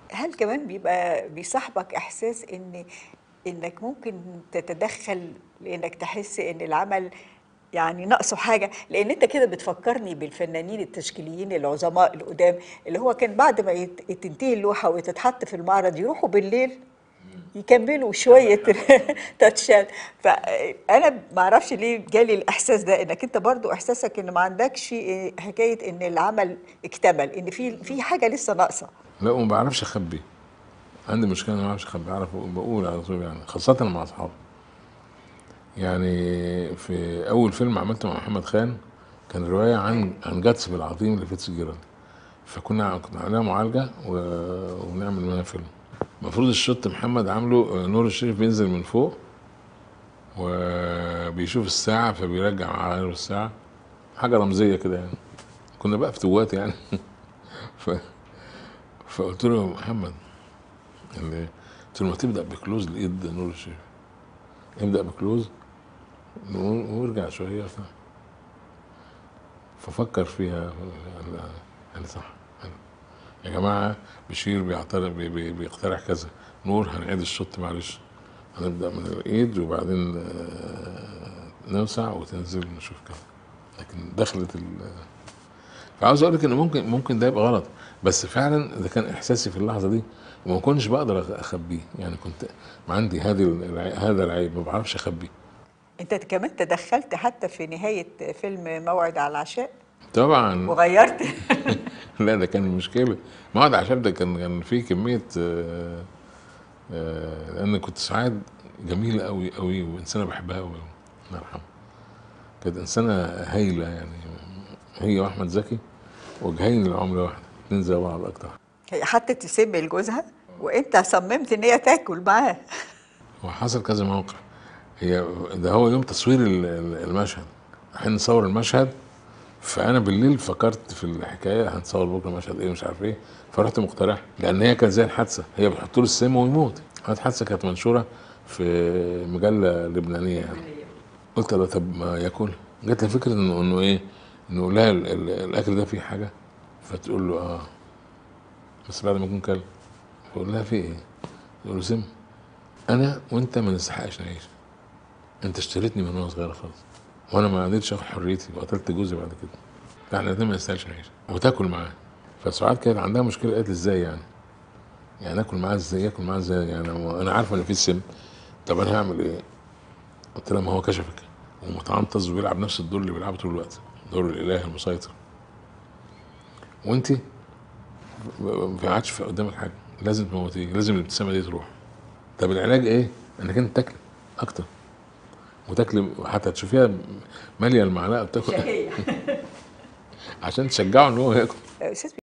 هل كمان بيبقى بيصاحبك إحساس إن إنك ممكن تتدخّل لإنك تحس إن العمل يعني ناقصه حاجة؟ لإن أنت كده بتفكّرني بالفنانين التشكيليين العظماء القدام، اللي هو كان بعد ما يت تنتهي اللوحة وتتحط في المعرض يروحوا بالليل يكمّلوا شوية تاتشات، فأنا ما أعرفش ليه جالي الإحساس ده، إنك أنت برضه إحساسك إن ما عندكش آآ حكاية إن العمل اكتمل، إن في في حاجة لسه ناقصة. لأ وما باعرفش أخبّي، عندي مشكلة إن أنا ما باعرفش أخبّي، أعرف باقول على طول يعني، خاصةً مع أصحابي. يعني في أول فيلم عملته مع محمد خان كان رواية عن عن جاتسبي العظيم لفيتزجيرالد، فكنا كنا عاملينها معالجة و وبنعمل منها فيلم. المفروض الشوت محمد عامله نور الشريف بينزل من فوق وبيشوف الساعة فبيرجّع على نور الساعة، حاجة رمزية كده يعني. كنا بقى فتوات يعني ف فقُلت له: "يا محمد" ال قُلت له: "ما تبدأ بclose لإيد نور الشريف، ابدأ بclose و وارجع شوية." ف ففكّر فيها قال قال لي: "صح." قال يا جماعة بشير بيعترض بي بي بيقترح كذا، نور هنعيد الشوت معلش، هنبدأ من الإيد وبعدين نوسع وتنزل نشوف كذا، لكن دخلت ال فعاوز أقول لِك إن ممكن ممكن ده يبقى غلط، بس فعلًا ده كان إحساسي في اللحظة دي وما كنتش باقدر أخ أخبّيه، يعني كنت عندي هذه الع هذا العيب ما باعرفش أخبّيه. أنت كمان تدخّلت حتى في نهاية فيلم موعد على العشاء؟ طبعًا. وغيّرت لأ ده كان مشكلة، موعد على العشاء ده كان كان فيه كمية آآ لإن كنت سعاد جميلة أوي، أوي وإنسانة باحبها أوي، الله يرحمها. كانت إنسانة هايلة يعني، هي وأحمد زكي وجهين لعملة واحدة، اتنين زي بعض أكتر. هي حطّت السم لجوزها وأنت صمّمت إن هي تاكل معاه. هو حصل كذا موقف، هي ده هو يوم تصوير ال ال المشهد، رايحين نصوّر المشهد، فأنا بالليل فكرت في الحكاية هنصوّر بكرة مشهد إيه مش عارف إيه، فرُحت مقترحها، لإن هي كانت زي الحادثة، هي بتحط له السم ويموت، كانت حادثة كانت منشورة في مجلة لبنانية يعني. قُلت الله طب ما ياكلها، جات لي فكرة إنه إنه إيه، نقول لها ال ال الأكل ده فيه حاجة؟ فتقول له: "آه." بس بعد ما يكون كَل، فاقول لها: "في إيه؟" تقول له: "سم." أنا وأنت ما نستحقش نعيش، أنت اشتريتني من وأنا صغيرة خالص، وأنا ما قدرتش آخد حريتي وقتلت جوزي بعد كده، فإحنا الاتنين ما نستاهلش نعيش وتاكل معاه. فسعاد كانت عندها مشكلة قالت لي: "إزاي يعني؟" يعني آكل معاه إزاي، آكل معاه إزاي يعني هو أنا عارفة إن فيه سم، طب أنا هاعمل إيه؟ قُلت لها: "ما هو كشفِك ومتعنطز وبيلعب نفس الدور اللي بيلعبه طول الوقت، دور الإله المسيطر. وأنتِ ما عادش في قدامِك حاجة، لازم تموتيه، لازم الابتسامة دي تروح. طب العلاج إيه؟ إنِّك أنتِ تاكلي أكتر، وتاكلي حتى تشوفيها مالية المعلقة بتاكل شهية. عشان تشجّعه إن هو ياكل. أستاذ